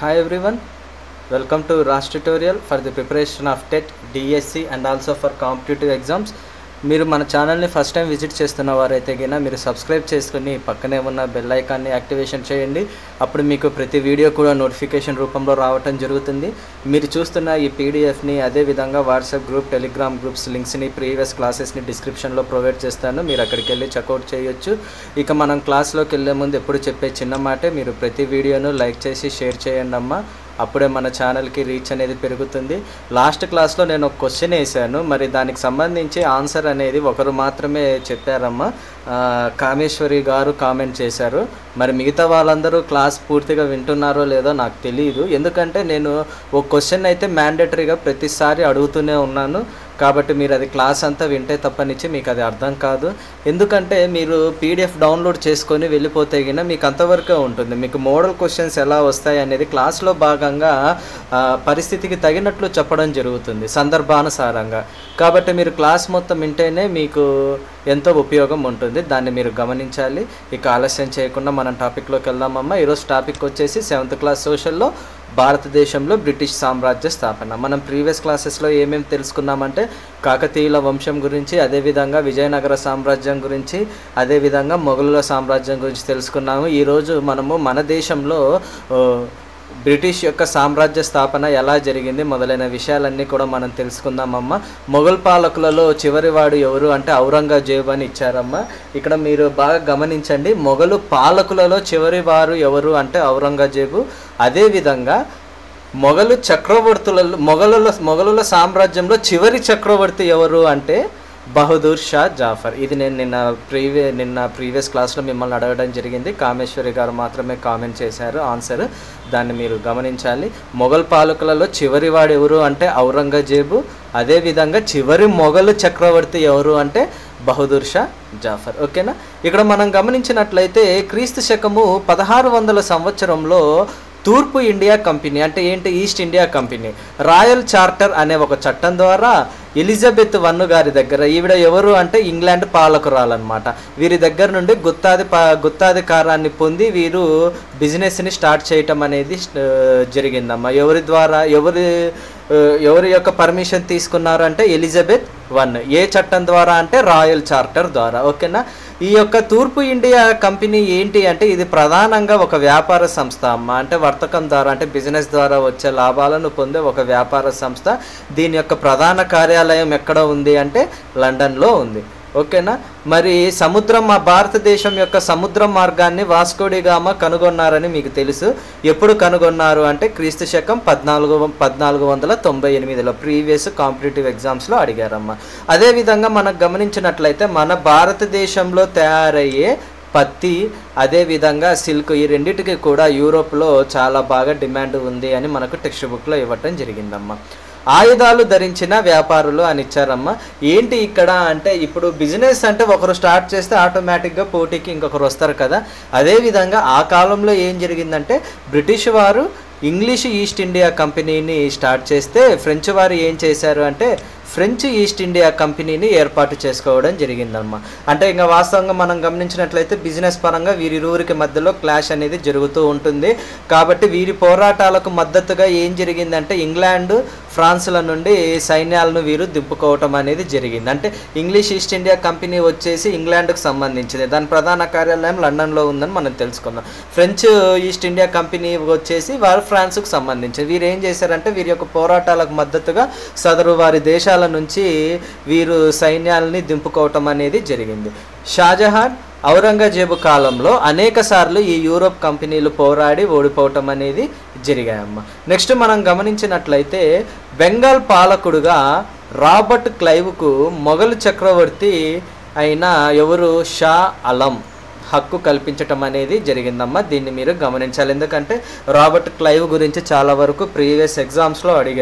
Hi everyone, welcome to RAS tutorial for the preparation of TET, DSC and also for competitive exams. మీరు మన ఛానల్ని first time visit చేస్తున్న వారైతే గిన మీరు సబ్స్క్రైబ్ చేసుకుని పక్కనే ఉన్న బెల్ ఐకాన్ని యాక్టివేషన్ చేయండి అప్పుడు మీకు ప్రతి వీడియో కూడా నోటిఫికేషన్ రూపంలో రావటం జరుగుతుంది మీరు చూస్తున్న ఈ పీడిఎఫ్ని అదేవిధంగా వాట్సాప్ గ్రూప్ టెలిగ్రామ్ గ్రూప్స్ లింక్స్ని ప్రీవియస్ క్లాసెస్ని డిస్క్రిప్షన్లో ప్రొవైడ్ చేస్తాను మీరు అక్కడికి వెళ్ళి చెక్అవుట్ చేయొచ్చు ఇక మనం క్లాస్లోకి వెళ్ళే ముందు ఎప్పుడు చెప్పే చిన్న మాటే మీరు ప్రతి వీడియోను లైక్ చేసి షేర్ చేయండి అమ్మా అప్పుడే మన ఛానల్కి రీచ్ అనేది పెరుగుతుంది లాస్ట్ క్లాస్లో నేను ఒక క్వశ్చన్ వేసాను మరి దానికి సంబంధించి ఆన్సర్ అనేది ఒకరు మాత్రమే చెప్పారమ్మా ఆ, కామేశ్వరి గారు కామెంట్ చేశారు మరి మిగతా వాళ్ళందరూ క్లాస్ పూర్తిగా వింటున్నారో లేదో నాకు తెలియదు ఎందుకంటే నేను ఒక క్వశ్చన్ అయితే మ్యాండేటరీగా ప్రతిసారి అడుగుతూనే ఉన్నాను కాబట్టి మీరు అది క్లాస్ అంతా వింటే తప్పనిచ్చి మీకు అది అర్థం కాదు ఎందుకంటే మీరు పీడిఎఫ్ డౌన్లోడ్ చేసుకొని వెళ్ళిపోతే గిన మీకు అంతవరకే ఉంటుంది మీకు మోడల్ క్వశ్చన్స్ ఎలా వస్తాయి అనేది క్లాస్లో భాగంగా ఆ, పరిస్థితికి తగినట్లు చెప్పడం జరుగుతుంది సందర్భానుసారంగా కాబట్టి మీరు క్లాస్ మొత్తం వింటేనే మీకు ఎంతో ఉపయోగం ఉంటుంది దాన్ని మీరు గమనించాలి ఇక ఆలస్యం చేయకుండా మనం టాపిక్లోకి వెళ్దామమ్మా ఈరోజు టాపిక్ వచ్చేసి సెవెంత్ క్లాస్ సోషల్లో భారతదేశంలో బ్రిటిష్ సామ్రాజ్య స్థాపన మనం ప్రీవియస్ క్లాసెస్లో ఏమేమి తెలుసుకున్నామంటే కాకతీయుల వంశం గురించి అదేవిధంగా విజయనగర సామ్రాజ్యం గురించి అదేవిధంగా మొఘలుల సామ్రాజ్యం గురించి తెలుసుకున్నాము ఈరోజు మనము మన దేశంలో ఓ, బ్రిటిష్ యొక్క సామ్రాజ్య స్థాపన ఎలా జరిగింది మొదలైన విషయాలన్నీ కూడా మనం తెలుసుకుందామమ్మ మొఘల్ పాలకులలో చివరివాడు ఎవరు అంటే ఔరంగజేబు అని ఇచ్చారమ్మ ఇక్కడ మీరు బాగా గమనించండి మొఘలు పాలకులలో చివరి వారు ఎవరు అంటే ఔరంగజేబు అదేవిధంగా మొఘలు చక్రవర్తులలో మొఘలుల మొఘలుల సామ్రాజ్యంలో చివరి చక్రవర్తి ఎవరు అంటే బహదూర్ షా జాఫర్ ఇది నేను నిన్న ప్రీవియ నిన్న ప్రీవియస్ క్లాస్లో మిమ్మల్ని అడగడం జరిగింది కామేశ్వరి గారు మాత్రమే కామెంట్ చేశారు ఆన్సర్ దాన్ని మీరు గమనించాలి మొఘల్ పాలకులలో చివరి వాడు ఎవరు అంటే ఔరంగజేబు అదేవిధంగా చివరి మొఘలు చక్రవర్తి ఎవరు అంటే బహదూర్ షా జాఫర్ ఓకేనా ఇక్కడ మనం గమనించినట్లయితే క్రీస్తు శకము పదహారు వందల సంవత్సరంలో తూర్పు ఇండియా కంపెనీ అంటే ఏంటి East India Company royal charter అనే ఒక చట్టం ద్వారా ఎలిజబెత్ వన్ గారి దగ్గర ఈవిడ ఎవరు అంటే ఇంగ్లాండ్ పాలకురాలన్నమాట వీరి దగ్గర నుండి గుత్తాది పా గుత్తాధికారాన్ని పొంది వీరు బిజినెస్ని స్టార్ట్ చేయటం అనేది ఆ, జరిగిందమ్మా ఎవరి ద్వారా ఎవరి ఆ, ఎవరి యొక్క పర్మిషన్ తీసుకున్నారు అంటే ఎలిజబెత్ వన్ ఏ చట్టం ద్వారా అంటే రాయల్ చార్టర్ ద్వారా ఓకేనా ఈ యొక్క తూర్పు ఇండియా కంపెనీ ఏంటి అంటే ఇది ప్రధానంగా ఒక వ్యాపార సంస్థ అమ్మ అంటే వర్తకం ద్వారా అంటే బిజినెస్ ద్వారా వచ్చే లాభాలను పొందే ఒక వ్యాపార సంస్థ దీని యొక్క ప్రధాన కార్యాలయం ఎక్కడ ఉంది అంటే లండన్లో ఉంది ఓకేనా మరి సముద్రం మా భారతదేశం యొక్క సముద్ర మార్గాన్ని వాస్కోడిగామ కనుగొన్నారని మీకు తెలుసు ఎప్పుడు కనుగొన్నారు అంటే క్రీస్తు శకం పద్నాలుగు పద్నాలుగు వందల తొంభై ఎనిమిదిలో ప్రీవియస్ కాంపిటేటివ్ ఎగ్జామ్స్లో అడిగారమ్మ అదేవిధంగా మనకు గమనించినట్లయితే మన భారతదేశంలో తయారయ్యే పత్తి అదేవిధంగా సిల్క్ ఈ రెండింటికి కూడా యూరోప్లో చాలా బాగా డిమాండ్ ఉంది అని మనకు టెక్స్ట్ బుక్లో ఇవ్వటం జరిగిందమ్మా ఆయుధాలు ధరించిన వ్యాపారులు అని ఇచ్చారమ్మా ఏంటి ఇక్కడ అంటే ఇప్పుడు బిజినెస్ అంటే ఒకరు స్టార్ట్ చేస్తే ఆటోమేటిక్గా పోటీకి ఇంకొకరు వస్తారు కదా అదేవిధంగా ఆ కాలంలో ఏం జరిగిందంటే బ్రిటిష్ వారు ఇంగ్లీష్ ఈస్ట్ ఇండియా కంపెనీని స్టార్ట్ చేస్తే ఫ్రెంచ్ వారు ఏం చేశారు అంటే ఫ్రెంచ్ ఈస్ట్ ఇండియా కంపెనీని ఏర్పాటు చేసుకోవడం జరిగిందమ్మా అంటే ఇంకా వాస్తవంగా మనం గమనించినట్లయితే బిజినెస్ పరంగా వీరిరువురికి మధ్యలో క్లాష్ అనేది జరుగుతూ ఉంటుంది కాబట్టి వీరి పోరాటాలకు మద్దతుగా ఏం జరిగిందంటే ఇంగ్లాండ్ ఫ్రాన్స్ల నుండి సైన్యాలను వీరు దింపుకోవటం అనేది జరిగింది అంటే ఇంగ్లీష్ ఈస్ట్ ఇండియా కంపెనీ వచ్చేసి ఇంగ్లాండ్కు సంబంధించింది దాని ప్రధాన కార్యాలయం లండన్లో ఉందని మనం తెలుసుకుందాం ఫ్రెంచ్ ఈస్ట్ ఇండియా కంపెనీ వచ్చేసి వారు ఫ్రాన్స్కు సంబంధించింది వీరు ఏం చేశారంటే వీరి యొక్క పోరాటాలకు మద్దతుగా సదరు వారి దేశాల నుంచి వీరు సైన్యాలని దింపుకోవటం అనేది జరిగింది షాజహాన్ ఔరంగజేబు కాలంలో అనేక సార్లు ఈ యూరోప్ కంపెనీలు పోరాడి ఓడిపోవటం అనేది జరిగాయమ్మ నెక్స్ట్ మనం గమనించినట్లయితే బెంగాల్ పాలకుడుగా రాబర్ట్ క్లైవ్కు మొఘలు చక్రవర్తి అయిన ఎవరు షా అలం హక్కు కల్పించటం అనేది జరిగిందమ్మా దీన్ని మీరు గమనించాలి ఎందుకంటే రాబర్ట్ క్లైవ్ గురించి చాలా వరకు ప్రీవియస్ ఎగ్జామ్స్లో అడిగారు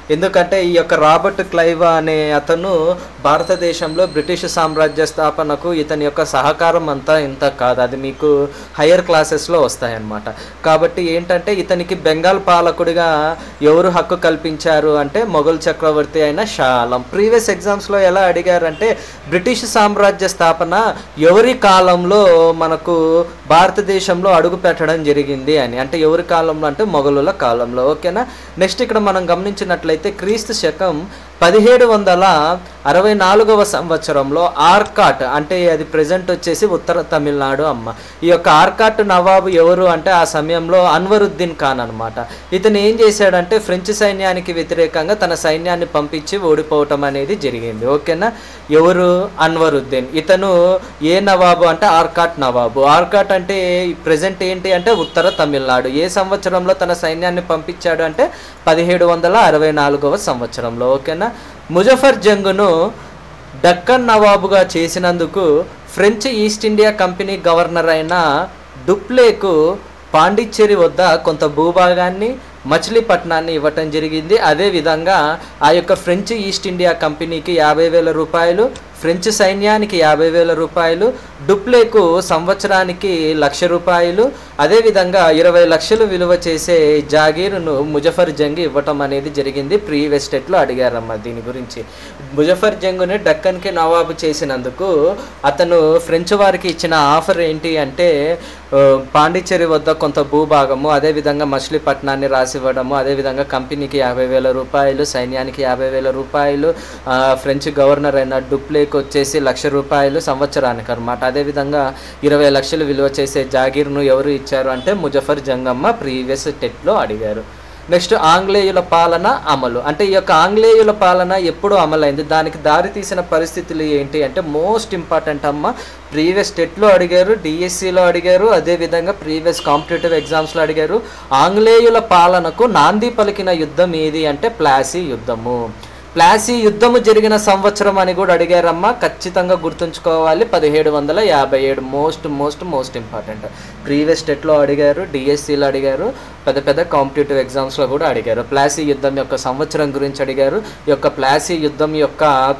ఎందుకంటే ఈ యొక్క రాబర్ట్ క్లైవ్ అనే అతను భారతదేశంలో బ్రిటిష్ సామ్రాజ్య స్థాపనకు ఇతని యొక్క సహకారం అంతా ఇంత కాదు అది మీకు హయ్యర్ క్లాసెస్లో వస్తాయన్నమాట కాబట్టి ఏంటంటే ఇతనికి బెంగాల్ పాలకుడిగా ఎవరు హక్కు కల్పించారు అంటే మొఘల్ చక్రవర్తి అయిన షా ఆలం ప్రీవియస్ ఎగ్జామ్స్లో ఎలా అడిగారంటే బ్రిటిష్ సామ్రాజ్య స్థాపన ఎవరి కాలంలో మనకు భారతదేశంలో అడుగు పెట్టడం జరిగింది అని అంటే ఎవరి కాలంలో అంటే మొఘలుల కాలంలో ఓకేనా నెక్స్ట్ ఇక్కడ మనం గమనించినట్లయితే క్రీస్తు శకం పదిహేడు వందల అరవై నాలుగవ సంవత్సరంలో ఆర్కాట్ అంటే అది ప్రజెంట్ వచ్చేసి ఉత్తర తమిళనాడు అమ్మ ఈ యొక్క ఆర్కాట్ నవాబు ఎవరు అంటే ఆ సమయంలో అన్వరుద్దీన్ ఖాన్ అనమాట ఇతను ఏం చేశాడంటే ఫ్రెంచ్ సైన్యానికి వ్యతిరేకంగా తన సైన్యాన్ని పంపించి ఓడిపోవటం అనేది జరిగింది ఓకేనా ఎవరు అన్వరుద్దీన్ ఇతను ఏ నవాబు అంటే ఆర్కాట్ నవాబు ఆర్కాట్ అంటే ప్రజెంట్ ఏంటి అంటే ఉత్తర తమిళనాడు ఏ సంవత్సరంలో తన సైన్యాన్ని పంపించాడు అంటే పదిహేడు వందల అరవై నాలుగవ సంవత్సరంలో ఓకేనా ముజఫర్ జంగును డక్కన్ నవాబుగా చేసినందుకు French East India Company governor అయిన డుప్లేకు పాండిచ్చేరి వద్ద కొంత భూభాగాన్ని మచిలీపట్నాన్ని ఇవ్వటం జరిగింది అదేవిధంగా ఆ యొక్క ఫ్రెంచ్ ఈస్ట్ ఇండియా కంపెనీకి యాభై వేల రూపాయలు ఫ్రెంచ్ సైన్యానికి యాభై వేల రూపాయలు డుప్లేకు సంవత్సరానికి లక్ష రూపాయలు అదేవిధంగా ఇరవై లక్షలు విలువ చేసే జాగీరును ముజఫర్ జంగ్ ఇవ్వటం అనేది జరిగింది ప్రీ వెస్టెట్లో అడిగారమ్మ దీని గురించి ముజఫర్ జంగుని డక్కన్కి నవాబు చేసినందుకు అతను ఫ్రెంచ్ వారికి ఇచ్చిన ఆఫర్ ఏంటి అంటే ఆ, పాండిచ్చేరి వద్ద కొంత భూభాగము అదేవిధంగా మచిలీపట్నాన్ని రాసివ్వడము అదేవిధంగా కంపెనీకి యాభై వేల రూపాయలు సైన్యానికి యాభై వేల రూపాయలు ఆ, ఫ్రెంచ్ గవర్నర్ అయిన డుప్లేకి వచ్చేసి లక్ష రూపాయలు సంవత్సరానికి అనమాట అదేవిధంగా ఇరవై లక్షలు విలువ చేసే జాగీర్ను ఎవరు ఇచ్చారు అంటే ముజఫర్ జంగమ్మ ప్రీవియస్ టెట్లో అడిగారు నెక్స్ట్ ఆంగ్లేయుల పాలన అమలు అంటే ఈ యొక్క ఆంగ్లేయుల పాలన ఎప్పుడు అమలైంది దానికి దారి తీసిన పరిస్థితులు ఏంటి అంటే మోస్ట్ ఇంపార్టెంట్ అమ్మ ప్రీవియస్ టెట్లో అడిగారు డిఎస్సిలో అడిగారు అదేవిధంగా ప్రీవియస్ కాంపిటేటివ్ ఎగ్జామ్స్లో అడిగారు ఆంగ్లేయుల పాలనకు నాంది పలికిన యుద్ధం ఏది అంటే ప్లాసీ యుద్ధము ప్లాసీ యుద్ధము జరిగిన సంవత్సరం అని కూడా అడిగారమ్మా ఖచ్చితంగా గుర్తుంచుకోవాలి పదిహేడు వందల యాభై ఏడు most most most important previous టెట్లో అడిగారు డిఎస్సిలో అడిగారు పెద్ద పెద్ద కాంపిటేటివ్ ఎగ్జామ్స్లో కూడా అడిగారు ప్లాసీ యుద్ధం యొక్క సంవత్సరం గురించి అడిగారు ఈ యొక్క ప్లాసీ యుద్ధం యొక్క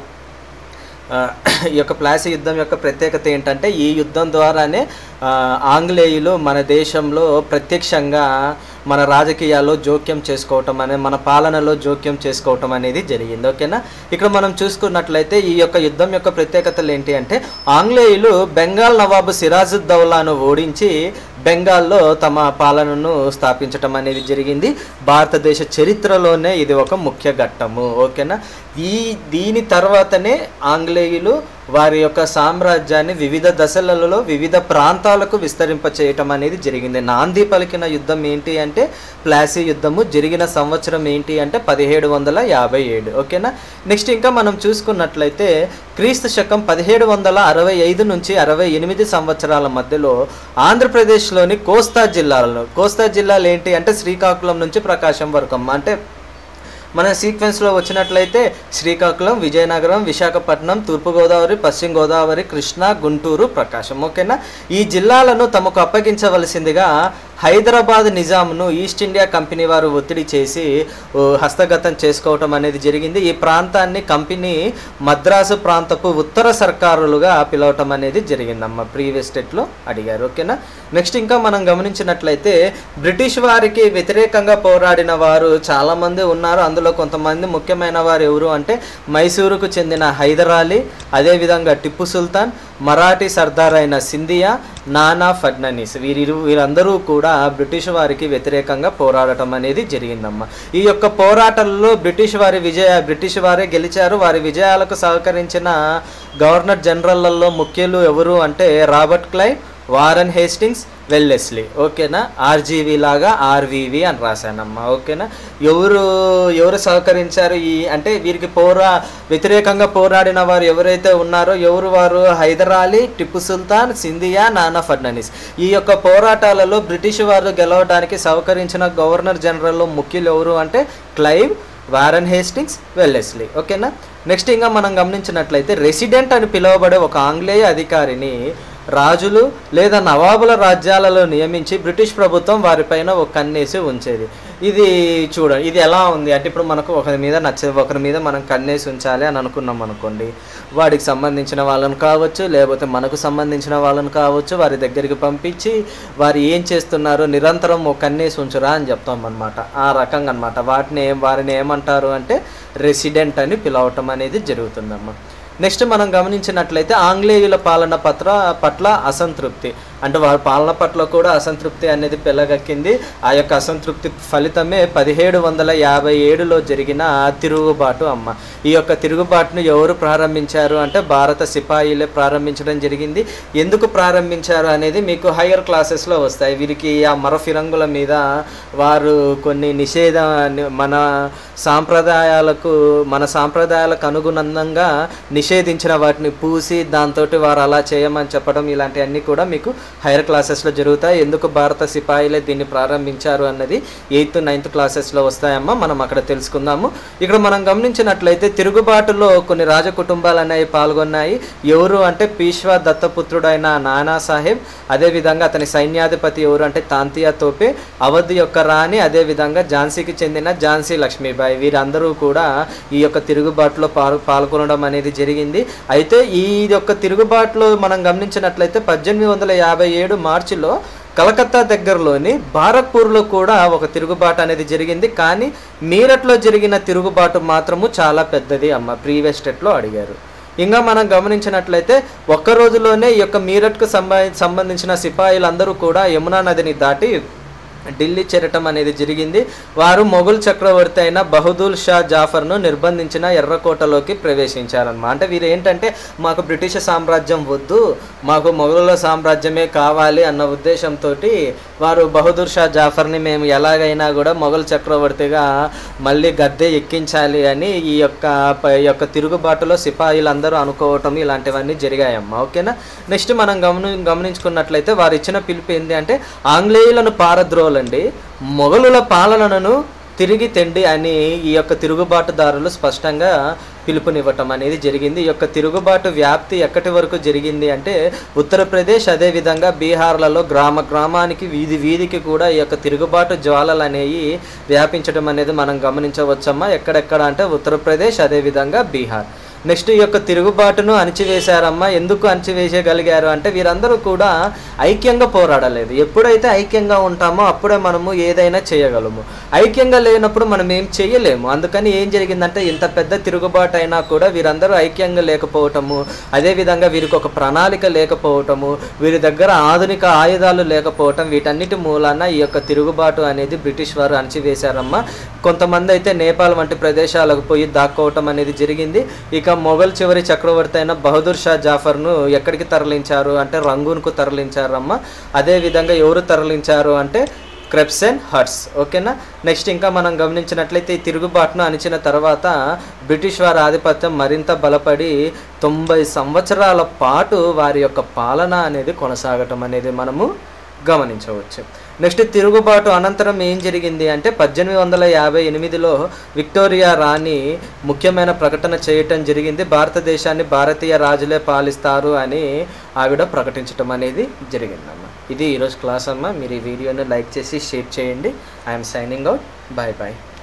ఆ, ఈ యొక్క ప్లాసీ యుద్ధం యొక్క ప్రత్యేకత ఏంటంటే ఈ యుద్ధం ద్వారానే ఆ, ఆంగ్లేయులు మన దేశంలో ప్రత్యక్షంగా మన రాజకీయాల్లో జోక్యం చేసుకోవటం అనే మన పాలనలో జోక్యం చేసుకోవటం అనేది జరిగింది ఓకేనా ఇక్కడ మనం చూసుకున్నట్లయితే ఈ యొక్క యుద్ధం యొక్క ప్రత్యేకతలు ఏంటి అంటే ఆంగ్లేయులు బెంగాల్ నవాబు సిరాజుద్దౌలాను ఓడించి బెంగాల్లో తమ పాలనను స్థాపించటం అనేది జరిగింది భారతదేశ చరిత్రలోనే ఇది ఒక ముఖ్య ఘట్టము ఓకేనా ఈ దీని తర్వాతనే ఆంగ్లేయులు వారి యొక్క సామ్రాజ్యాన్ని వివిధ దశలలో వివిధ ప్రాంతాలకు విస్తరింప చేయటం అనేది జరిగింది నాంది పలికిన యుద్ధం ఏంటి అంటే ప్లాసీ యుద్ధము జరిగిన సంవత్సరం ఏంటి అంటే పదిహేడు వందల యాభై ఏడు ఓకేనా నెక్స్ట్ ఇంకా మనం చూసుకున్నట్లయితే క్రీస్తు శకం పదిహేడు వందల అరవై ఐదు నుంచి అరవై ఎనిమిది సంవత్సరాల మధ్యలో ఆంధ్రప్రదేశ్లోని కోస్తా జిల్లాలలో కోస్తా జిల్లాలు ఏంటి అంటే శ్రీకాకుళం నుంచి ప్రకాశం వరకు అమ్మ. అంటే మన సీక్వెన్స్లో వచ్చినట్లయితే శ్రీకాకుళం విజయనగరం విశాఖపట్నం తూర్పుగోదావరి పశ్చిమ గోదావరి కృష్ణా గుంటూరు ప్రకాశం ఓకేనా ఈ జిల్లాలను తమకు అప్పగించవలసిందిగా హైదరాబాద్ నిజాంను ఈస్ట్ ఇండియా కంపెనీ వారు ఒత్తిడి చేసి ఓ, హస్తగతం చేసుకోవటం అనేది జరిగింది ఈ ప్రాంతాన్ని కంపెనీ మద్రాసు ప్రాంతపు ఉత్తర సర్కారులుగా పిలవటం అనేది జరిగిందమ్మ ప్రీవియస్ స్టేట్లో అడిగారు ఓకేనా నెక్స్ట్ ఇంకా మనం గమనించినట్లయితే బ్రిటిష్ వారికి వ్యతిరేకంగా పోరాడిన వారు చాలామంది ఉన్నారు అందులో కొంతమంది ముఖ్యమైన వారు ఎవరు అంటే మైసూరుకు చెందిన హైదరాలీ అదేవిధంగా టిప్పు సుల్తాన్ మరాఠీ సర్దార్ అయిన సింధియా నానా ఫడ్ననీస్ వీరిరు వీరందరూ కూడా బ్రిటిష్ వారికి వ్యతిరేకంగా పోరాడటం అనేది జరిగిందమ్మా ఈ యొక్క పోరాటాలలో బ్రిటిష్ వారి విజయ బ్రిటిష్ వారే గెలిచారు వారి విజయాలకు సహకరించిన గవర్నర్ జనరల్లలో ముఖ్యులు ఎవరు అంటే Robert Clive Warren Hastings Wellesley ఓకేనా ఆర్జీవి లాగా ఆర్వీవి అని రాశానమ్మా ఓకేనా ఎవరు ఎవరు సహకరించారు ఈ అంటే వీరికి పోరా వ్యతిరేకంగా పోరాడిన వారు ఎవరైతే ఉన్నారో ఎవరు వారు హైదరాలీ టిప్పు సుల్తాన్ సింధియా నానా ఫడ్ననీస్ ఈ యొక్క పోరాటాలలో బ్రిటిష్ వారు గెలవడానికి సహకరించిన గవర్నర్ జనరల్లో ముఖ్యులు ఎవరు అంటే క్లైవ్ వారన్ హేస్టింగ్స్ వెల్లెస్లీ ఓకేనా నెక్స్ట్ ఇంకా మనం గమనించినట్లయితే రెసిడెంట్ అని పిలువబడే ఒక ఆంగ్లేయ అధికారిని రాజులు లేదా నవాబుల రాజ్యాలలో నియమించి బ్రిటిష్ ప్రభుత్వం వారిపైన ఒక కన్నేసి ఉంచేది ఇది చూడ ఇది ఎలా ఉంది అంటే ఇప్పుడు మనకు ఒకరి మీద నచ్చే ఒకరి మీద మనం కన్నేసి ఉంచాలి అని అనుకున్నాం అనుకోండి వాడికి సంబంధించిన వాళ్ళని కావచ్చు లేకపోతే మనకు సంబంధించిన వాళ్ళని కావచ్చు వారి దగ్గరికి పంపించి వారు ఏం చేస్తున్నారు నిరంతరం ఒక కన్నేసి ఉంచురా అని చెప్తాం అనమాట ఆ రకంగా అనమాట వాటిని ఏం వారిని ఏమంటారు అంటే రెసిడెంట్ అని పిలవటం అనేది జరుగుతుందమ్మా నెక్స్ట్ మనం గమనించినట్లయితే ఆంగ్లేయుల పాలన పత్ర పట్ల అసంతృప్తి అంటే వారి పాలన పట్ల కూడా అసంతృప్తి అనేది పెళ్ళగక్కింది ఆ యొక్క అసంతృప్తి ఫలితమే పదిహేడు వందల యాభై ఏడులో జరిగిన తిరుగుబాటు అమ్మ ఈ యొక్క తిరుగుబాటును ఎవరు ప్రారంభించారు అంటే భారత సిపాయిలే ప్రారంభించడం జరిగింది ఎందుకు ప్రారంభించారు అనేది మీకు హయ్యర్ క్లాసెస్లో వస్తాయి వీరికి ఆ మర ఫిరంగుల మీద వారు కొన్ని నిషేధ మన సాంప్రదాయాలకు మన సాంప్రదాయాలకు అనుగుణంగా నిషేధించిన వాటిని పూసి దాంతో వారు అలా చేయమని చెప్పడం ఇలాంటివన్నీ కూడా మీకు హైయర్ క్లాసెస్లో జరుగుతాయి ఎందుకు భారత సిపాయిలే దీన్ని ప్రారంభించారు అన్నది ఎయిత్ నైన్త్ క్లాసెస్లో వస్తాయమ్మా మనం అక్కడ తెలుసుకుందాము ఇక్కడ మనం గమనించినట్లయితే తిరుగుబాటులో కొన్ని రాజ కుటుంబాలు అనేవి పాల్గొన్నాయి ఎవరు అంటే పీష్వా దత్తపుత్రుడైన నానా సాహెబ్ అదేవిధంగా అతని సైన్యాధిపతి ఎవరు అంటే తాంతియా తోపే అవధ్ యొక్క రాణి అదేవిధంగా ఝాన్సీకి చెందిన ఝాన్సీ లక్ష్మీబాయి వీరందరూ కూడా ఈ యొక్క తిరుగుబాటులో పాల్ పాల్గొనడం అనేది జరిగింది అయితే ఈ యొక్క తిరుగుబాటులో మనం గమనించినట్లయితే పద్దెనిమిది వందల యాభై ఏడు మార్చిలో కలకత్తా దగ్గరలోని భారత్పూర్లో కూడా ఒక తిరుగుబాటు అనేది జరిగింది కానీ మీరట్లో జరిగిన తిరుగుబాటు మాత్రము చాలా పెద్దది అమ్మ ప్రీవియస్ స్టేట్లో అడిగారు ఇంకా మనం గమనించినట్లయితే ఒక్క రోజులోనే ఈ యొక్క మీరట్కు సంబంధ సంబంధించిన సిపాయిలందరూ కూడా యమునా నదిని దాటి ఢిల్లీ చేరటం అనేది జరిగింది వారు మొఘల్ చక్రవర్తి అయిన బహదూర్ షా జాఫర్ను నిర్బంధించిన ఎర్రకోటలోకి ప్రవేశించారన్నమాట అంటే వీరు ఏంటంటే మాకు బ్రిటిష్ సామ్రాజ్యం వద్దు మాకు మొఘలుల సామ్రాజ్యమే కావాలి అన్న ఉద్దేశంతో వారు బహదూర్ షా జాఫర్ని మేము ఎలాగైనా కూడా మొఘల్ చక్రవర్తిగా మళ్ళీ గద్దె ఎక్కించాలి అని ఈ యొక్క ప- ఈ యొక్క తిరుగుబాటులో సిపాయిలందరూ అనుకోవటం ఇలాంటివన్నీ జరిగాయమ్మా ఓకేనా నెక్స్ట్ మనం గమని గమనించుకున్నట్లయితే వారు ఇచ్చిన పిలుపు ఏంటి అంటే ఆంగ్లేయులను పారద్రోలండి మొఘలుల పాలనను తిరిగి తెండి అని ఈ యొక్క తిరుగుబాటుదారులు స్పష్టంగా పిలుపునివ్వటం అనేది జరిగింది ఈ యొక్క తిరుగుబాటు వ్యాప్తి ఎక్కడి వరకు జరిగింది అంటే ఉత్తరప్రదేశ్ అదేవిధంగా బీహార్లలో గ్రామ గ్రామానికి వీధి వీధికి కూడా ఈ యొక్క తిరుగుబాటు జ్వాలలు అనేవి వ్యాపించడం అనేది మనం గమనించవచ్చమ్మా ఎక్కడెక్కడ అంటే ఉత్తరప్రదేశ్ అదేవిధంగా బీహార్ నెక్స్ట్ ఈ యొక్క తిరుగుబాటును అణిచివేశారమ్మా ఎందుకు అణిచివేయగలిగారు అంటే వీరందరూ కూడా ఐక్యంగా పోరాడలేదు ఎప్పుడైతే ఐక్యంగా ఉంటామో అప్పుడే మనము ఏదైనా చేయగలము ఐక్యంగా లేనప్పుడు మనం ఏం చేయలేము అందుకని ఏం జరిగిందంటే ఇంత పెద్ద తిరుగుబాటు అయినా కూడా వీరందరూ ఐక్యంగా లేకపోవటము అదేవిధంగా వీరికి ఒక ప్రణాళిక లేకపోవటము వీరి దగ్గర ఆధునిక ఆయుధాలు లేకపోవటం వీటన్నిటి మూలాన ఈ యొక్క తిరుగుబాటు అనేది బ్రిటిష్ వారు అణచివేశారమ్మా కొంతమంది అయితే నేపాల్ వంటి ప్రదేశాలకు పోయి దాక్కోవటం అనేది జరిగింది ఇక మొఘల్ చివరి చక్రవర్తి అయిన బహదూర్ షా జాఫర్ను ఎక్కడికి తరలించారు అంటే రంగూన్కు తరలించారమ్మా అదేవిధంగా ఎవరు తరలించారు అంటే క్రెప్సెన్ హట్స్ ఓకేనా నెక్స్ట్ ఇంకా మనం గమనించినట్లయితే ఈ తిరుగుబాటును అణిచిన తర్వాత బ్రిటిష్ వారి ఆధిపత్యం మరింత బలపడి తొంభై సంవత్సరాల పాటు వారి యొక్క పాలన అనేది కొనసాగటం అనేది మనము గమనించవచ్చు నెక్స్ట్ తిరుగుబాటు అనంతరం ఏం జరిగింది అంటే పద్దెనిమిది వందల యాభై ఎనిమిదిలో విక్టోరియా రాణి ముఖ్యమైన ప్రకటన చేయటం జరిగింది భారతదేశాన్ని భారతీయ రాజులే పాలిస్తారు అని ఆవిడ ప్రకటించడం అనేది జరిగిందమ్మ ఇది ఈరోజు క్లాస్ అమ్మ మీరు ఈ వీడియోని లైక్ చేసి షేర్ చేయండి I'm signing out bye bye